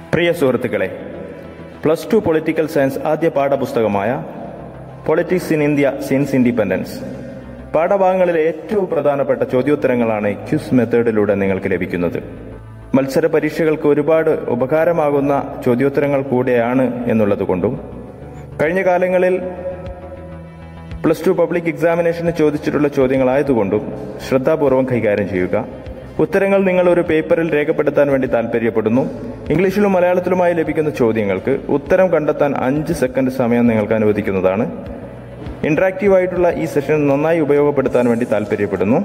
പ്രിയ സുഹൃത്തുക്കളെ plus two political science ആദ്യ പാഠപുസ്തകമായ politics in India since independence പാഠഭാഗങ്ങളിലെ ഏറ്റവും പ്രധാനപ്പെട്ട ചോദ്യോത്തരങ്ങളാണ് ക്യൂസ് മെത്തേഡിലൂടെ നിങ്ങൾക്ക് ലഭിക്കുന്നത് മത്സര പരീക്ഷകൾക്ക് ഒരുപാട് ഉപകാരമാകുന്ന ചോദ്യോത്തരങ്ങൾ കൂടെയാണ് എന്നുള്ളതുകൊണ്ടും കഴിഞ്ഞ കാലങ്ങളിൽ പ്ലസ് ടു പബ്ലിക് എക്സാമിനേഷന് ചോദിച്ചിട്ടുള്ള ചോദ്യങ്ങളായതുകൊണ്ടും ശ്രദ്ധാപൂർവം കൈകാര്യം ചെയ്യുക ഉത്തരങ്ങൾ നിങ്ങൾ ഒരു പേപ്പറിൽ രേഖപ്പെടുത്താൻ വേണ്ടി താല്പര്യപ്പെടുന്നു ഇംഗ്ലീഷിലും മലയാളത്തിലുമായി ലഭിക്കുന്ന ചോദ്യങ്ങൾക്ക് ഉത്തരം കണ്ടെത്താൻ അഞ്ച് സെക്കൻഡ് സമയം നിങ്ങൾക്ക് അനുവദിക്കുന്നതാണ് ഇന്ററാക്റ്റീവ് ആയിട്ടുള്ള ഈ സെഷൻ നന്നായി ഉപയോഗപ്പെടുത്താൻ വേണ്ടി താല്പര്യപ്പെടുന്നു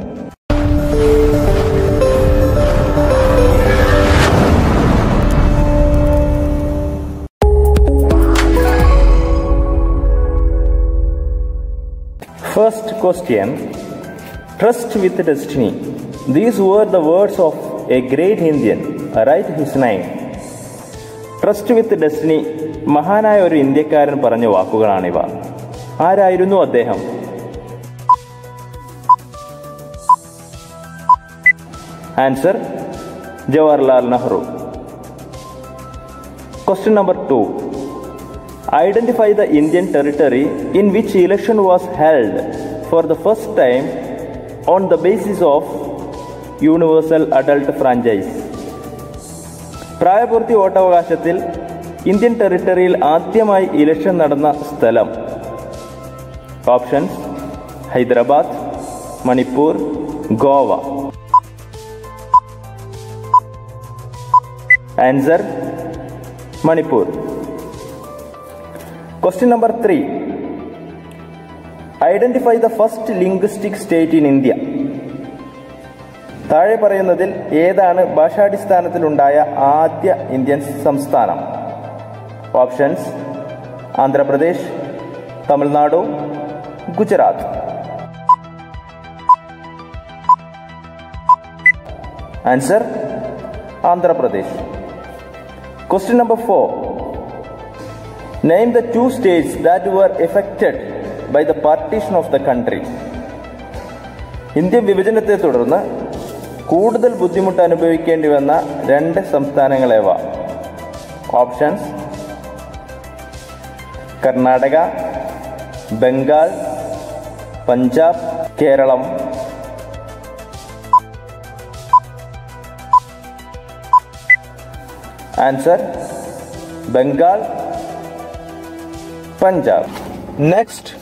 First question Trust with destiny. These were the words of a great Indian. Write his name. Trust with destiny മഹാനായ ഒരു ഇന്ത്യക്കാരൻ പറഞ്ഞ വാക്കുകളാണിവ ആരായിരുന്നു അദ്ദേഹം answer Jawaharlal Nehru question number two Identify the Indian territory in which election was held for the first time on the basis of universal adult franchise. പ്രായപൂർത്തി വോട്ടവകാശത്തിൽ Indian ടെറിട്ടറിയിൽ ആദ്യമായി election നടന്ന സ്ഥലം options Hyderabad Manipur Goa answer Manipur Question number three. Identify the first linguistic state in India. താഴെ പറയുന്നതിൽ ഏതാണ് ഭാഷാടിസ്ഥാനത്തിലുണ്ടായ ആദ്യ Indian സംസ്ഥാനം options Andhra Pradesh Tamil Nadu Gujarat answer Andhra Pradesh question number four Name the two states that were affected by the partition of the country. Indian വിഭജനത്തെ തുടർന്ന് കൂടുതൽ ബുദ്ധിമുട്ട് അനുഭവിക്കേണ്ടി വന്ന രണ്ട് സംസ്ഥാനങ്ങളേവ options Karnataka Bengal Punjab Keralam answer Bengal Punjab. Next,